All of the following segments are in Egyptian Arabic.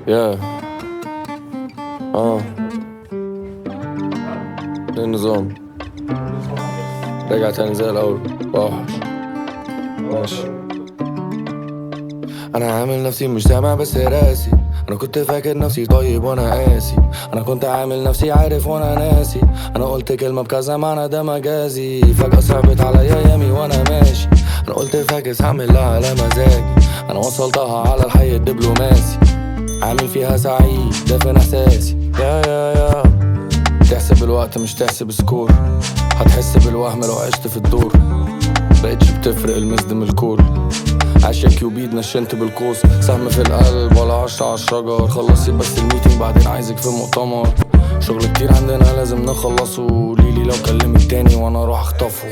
يا اه ايه النظام رجع تاني زي الاول واوحش ماشي انا عامل نفسي مش سامع بس راسي انا كنت فاكر نفسي طيب وانا قاسي انا كنت عامل نفسي عارف وانا ناسي انا قلت كلمه بكذا معنى ده مجازي فجاه صعبت عليا يامي وانا ماشي انا قلت فاكس هعملها على مزاجي انا وصلتها على الحي الدبلوماسي عامل فيها سعيد دافن احساسي يا يا يا تحسب الوقت مش تحسب سكور هتحس بالوهم لو عشت في الدور بقتش بتفرق المزد من الكور عاشق كيوبيد نشنت بالقوس سهم في القلب ولا عشرة على الشجر خلصي بس الميتنج بعدين عايزك في مؤتمر شغل كتير عندنا لازم نخلصه ليلي لو كلمك تاني وانا اروح اخطفه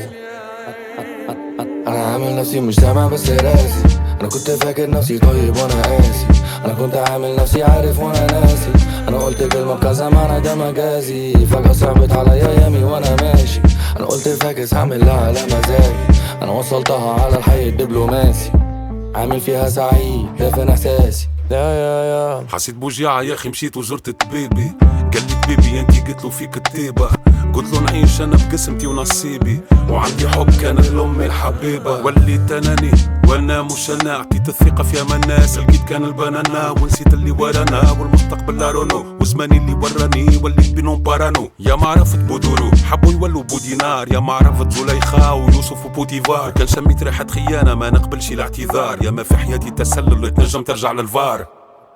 انا عامل نفسي مش سامع بس راسي انا كنت فاكر نفسي طيب وانا قاسي انا كنت عامل نفسي عارف وانا ناسي انا قلت كلمه بكذا معنى ده مجازي فجاه صعبت عليا يامي وانا ماشي انا قلت فاكس هعملها على مزاجي انا وصلتها على الحي الدبلوماسي عامل فيها سعيد دافن احساسي يا يا يا حسيت بوجيعة يا اخي مشيت وزرت طبيبي قال لي طبيبي انتي قلت له فيك كتيبة قلت له نعيش انا بقسمتي ونصيبي وعندي حب كانت لامي الحبيبة وليت اناني وانا مش انا اعطيت الثقة في امان الناس لقيت كان البنانا ونسيت اللي ورانا والمستقبل لا رونو وزماني اللي وراني وليت بينهم بارانو يا ما عرفت بودورو حبوا يولوا بودينار يا ما عرفت زليخا ويوسف وبوتيفار كان شميت ريحة خيانة ما نقبلش الاعتذار يا ما في حياتي تسلل تنجم ترجع للفار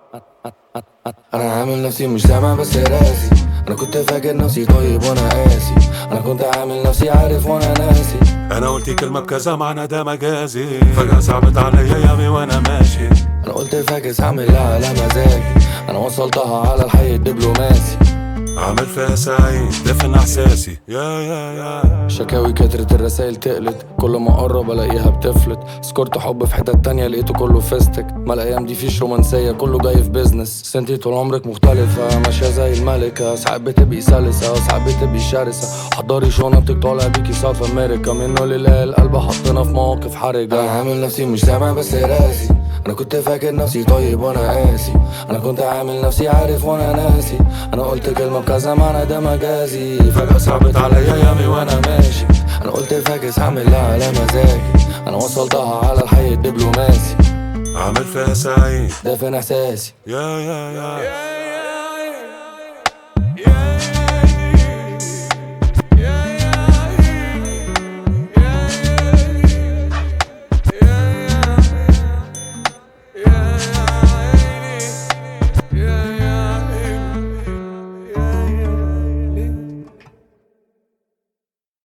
انا عامل نفسي مش سامع بس راسي انا كنت فاكر نفسي طيب وانا قاسي انا كنت عامل نفسي عارف وانا ناسي انا قلت كلمة بكذا معنى ده مجازي فجأة صعبت عليا يامي وانا ماشي انا قلت فاكس هعملها على مزاجي انا وصلتها على الحي الدبلوماسي عامل فيها سعيد دفن احساسي يا يا يا شكاوي كترت الرسايل تقلت كل ما اقرب الاقيها بتفلت سكرت حب في حتة تانية لقيته كله فيستك ما الايام دي فيش رومانسية كله جاي في بيزنس بس انتي طول عمرك مختلفة ماشية زي الملكة ساعات بتبقي سلسة وساعات بتبقي شرسة حضري شنطك طالع بيكي ساوث امريكا منه لله القلب حطنا في مواقف حرجة انا عامل نفسي مش سامع بس راسي انا كنت فاكر نفسي طيب وانا قاسي انا كنت عامل نفسي عارف وانا ناسي انا قلت كلمه بكذا معنى ده مجازي فجاه صعبت عليا يامي وانا ماشي انا قلت فاكس هعملها على مزاجي انا وصلتها على الحي الدبلوماسي عامل فيها سعيد دافن احساسي يا يا يا